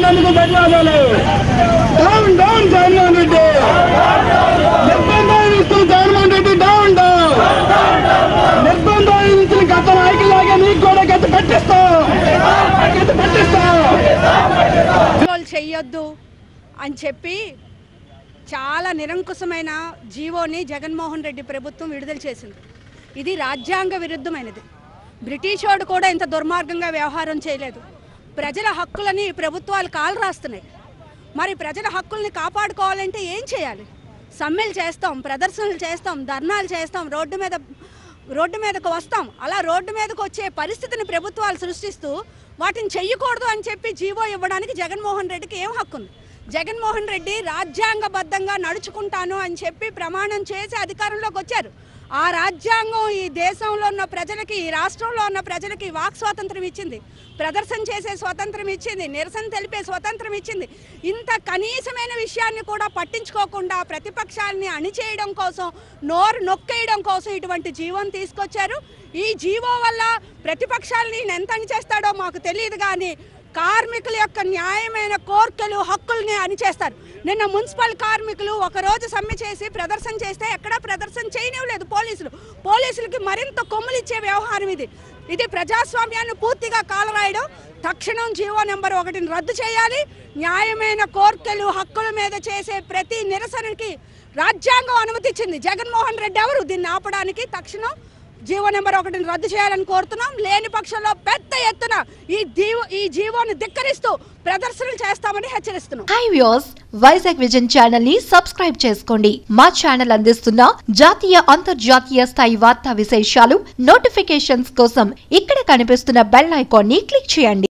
చేసినందుకు ధన్యవాదాలు down down Jaganmohan Reddy నిర్బంధాలు ఇస్తూ జగన్మోహన్ రెడ్డి డౌన్ డౌన్ నిర్బంధాలు ఇచ్చిన గత నాయకులాగా నీకు కూడా గత పెట్టిస్తాం గత పెట్టిస్తాం కొనుగోలు చెయ్యొద్దు అని చెప్పి చాలా నిరంకుశమైన జీవోని జగన్మోహన్ రెడ్డి ప్రభుత్వం విడుదల చేసింది ఇది రాజ్యాంగ విరుద్ధమైనది బ్రిటిష్ వాడు కూడా ఇంత దుర్మార్గంగా వ్యవహారం చేయలేదు ప్రజల హక్కులని ఈ ప్రభుత్వాలు కాలు రాస్తున్నాయి మరి ప్రజల హక్కుల్ని కాపాడుకోవాలంటే ఏం చేయాలి సమ్మెలు చేస్తాం ప్రదర్శనలు చేస్తాం ధర్నాలు చేస్తాం రోడ్డు మీద రోడ్డు మీదకు వస్తాం అలా రోడ్డు మీదకు వచ్చే పరిస్థితిని ప్రభుత్వాలు సృష్టిస్తూ వాటిని చెయ్యకూడదు అని చెప్పి జీవో ఇవ్వడానికి జగన్మోహన్ రెడ్డికి ఏం హక్కు ఉంది జగన్మోహన్ రెడ్డి రాజ్యాంగబద్ధంగా నడుచుకుంటాను అని చెప్పి ప్రమాణం చేసి అధికారంలోకి వచ్చారు ఆ రాజ్యాంగం ఈ దేశంలో ఉన్న ప్రజలకి ఈ రాష్ట్రంలో ఉన్న ప్రజలకి వాక్ స్వాతంత్రం ఇచ్చింది ప్రదర్శన చేసే స్వాతంత్రం ఇచ్చింది నిరసన తెలిపే స్వాతంత్రం ఇచ్చింది ఇంత కనీసమైన విషయాన్ని కూడా పట్టించుకోకుండా ప్రతిపక్షాలని అణిచేయడం కోసం నోరు నొక్కేయడం కోసం ఇటువంటి జీవం తీసుకొచ్చారు ఈ జీవో వల్ల ప్రతిపక్షాలని ఎంత అణిచేస్తాడో మాకు తెలియదు కానీ కార్మికుల యొక్క న్యాయమైన కోర్కెలు హక్కుల్ని అణిచేస్తారు నిన్న మున్సిపల్ కార్మికులు ఒక రోజు సమ్మె చేసి ప్రదర్శన చేస్తే ఎక్కడా ప్రదర్శన చేయనివ్వలేదు పోలీసులు పోలీసులకి మరింత కొమ్ములిచ్చే వ్యవహారం ఇది ఇది ప్రజాస్వామ్యాన్ని పూర్తిగా కాలరాయడం తక్షణం జీవో నెంబర్ ఒకటిని రద్దు చేయాలి న్యాయమైన కోర్కెలు హక్కుల మీద చేసే ప్రతి నిరసనకి రాజ్యాంగం అనుమతిచ్చింది జగన్మోహన్ రెడ్డి ఎవరు దీన్ని ఆపడానికి తక్షణం జీవో నెంబర్ ఒకటిని రద్దు చేయాలని కోరుతున్నాం లేని పక్షంలో పెద్ద ఎత్తున ఈ జీవో ఈ జీవోని ధిక్కరిస్తూ ప్రదర్శనలు చేస్తామని హెచ్చరిస్తున్నాం hi views Vizag vision channel ని సబ్స్క్రైబ్ చేసుకోండి మా ఛానల్ అందిస్తున్న జాతీయ అంతర్జాతీయ స్థాయి వార్తా విశేషాలు నోటిఫికేషన్స్ కోసం ఇక్కడ కనిపిస్తున్న బెల్ ఐకాన్ ని క్లిక్ చేయండి